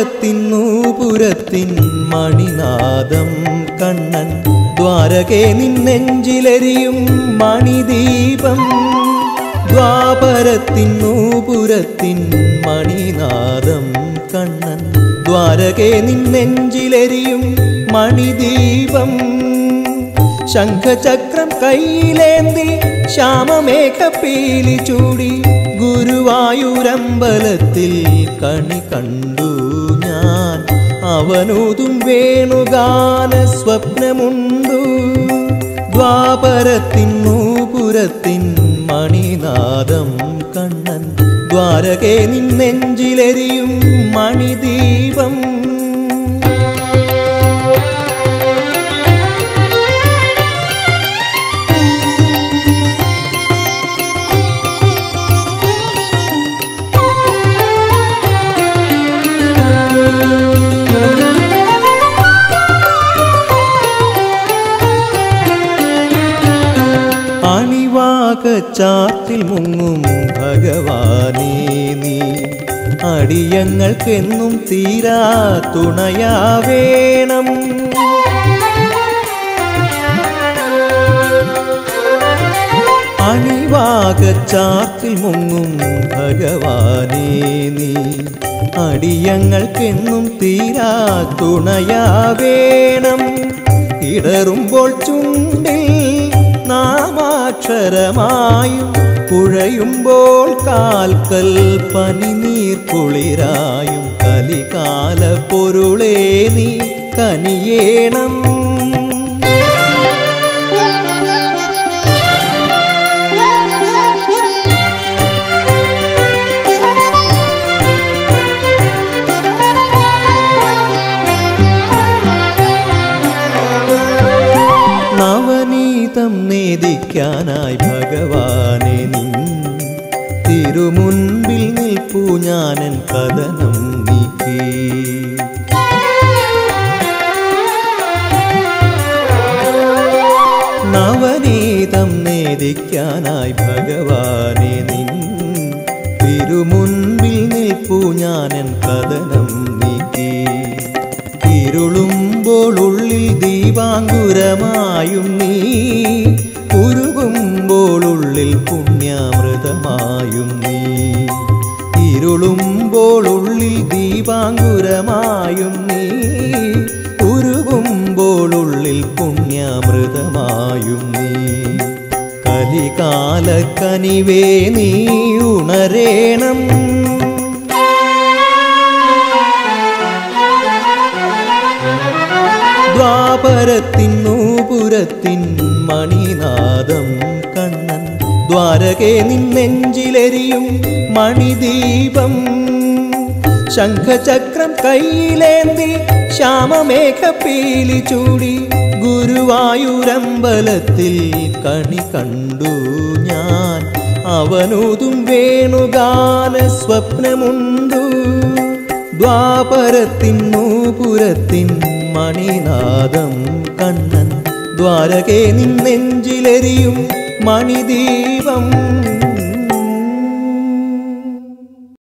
ദ്വാപരത്തിന്നൂപുരത്തിൻ മണിനാദം കണ്ണൻ ദ്വാരകെ നിന്നെഞ്ചിലെരിയും മണിദീപം ദ്വാപരത്തിന്നൂപുരത്തിൻ മണിനാദം കണ്ണൻ ദ്വാരകെ നിന്നെഞ്ചിലെരിയും മണിദീപം ശംഖചക്രം കയ്യിലേന്തി ശ്യാമമേഘപ്പീലി ചൂടി ഗുരുവായൂരമ്പലത്തിൽ കണി കണ്ടു ഞാൻ അവനൂതും വേണുഗാന സ്വപ്നമുണ്ടു ദ്വാപരത്തിന്നൂപുരത്തിൻ മണിനാദം കണ്ണൻ ദ്വാരകെ നിന്നെഞ്ചിലെരിയും മണിദീപം അണിവാക ചാത്തിൽ മുങ്ങും ഭഗവാനേ നീ അടിയങ്ങൾക്കെന്നും തീരാ തുണയാവേണം അണിവാക ചാത്തിൽ മുങ്ങും ഭഗവാനേ നീ അടിയങ്ങൾക്കെന്നും തീരാ തുണയാവേണം ഇടറുമ്പോൾ ചുണ്ടിൽ നാമാക്ഷരമായും കുഴയുമ്പോൾ കാൽക്കൽ പനിനീർ കുളിരായും കലികാല പൊരുളേ നീ കനിയേണം നവനീതം നേദിക്കാനായി ഭഗവാനെ നിൻ തിരുമുൻപിൽ നിൽപ്പു ഞാനൻ കഥനം നീക്കി നവനീതം നേദിക്കാനായി ഭഗവാനെ നിൻ തിരുമുൻപിൽ നിൽപ്പു ഞാനൻ കഥനം നീക്കി ഇരുളുമ്പോൾ ഉള്ളിൽ ദീപാങ്കുരമായും നീ ഉരുകുമ്പോൾ ഉള്ളിൽ പുണ്യാമൃതമായും നീ ഇരുളുമ്പോൾ ഉള്ളിൽ ദീപാങ്കുരമായും നീ ഉരുകുമ്പോൾ ഉള്ളിൽ പുണ്യാമൃതമായും നീ കലികാല കനിവേ നീ ഉണരേണം ദ്വാപരത്തിന്നൂപുരത്തിൻ മണിനാദം കണ്ണൻ ദ്വാരകെ നിന്നെഞ്ചിലെരിയും മണിദീപം ശംഖചക്രം കയ്യിലേന്തി ശ്യാമമേഘപ്പീലി ചൂടി ഗുരുവായൂരമ്പലത്തിൽ കണി കണ്ടു ഞാൻ അവനൂതും വേണുഗാന സ്വപ്നമുണ്ടു ദ്വാപരത്തിന്നൂപുരത്തിൻ മണിനാദം കണ്ണൻ ദ്വാരകെ നിന്നെഞ്ചിലെരിയും മണിദീപം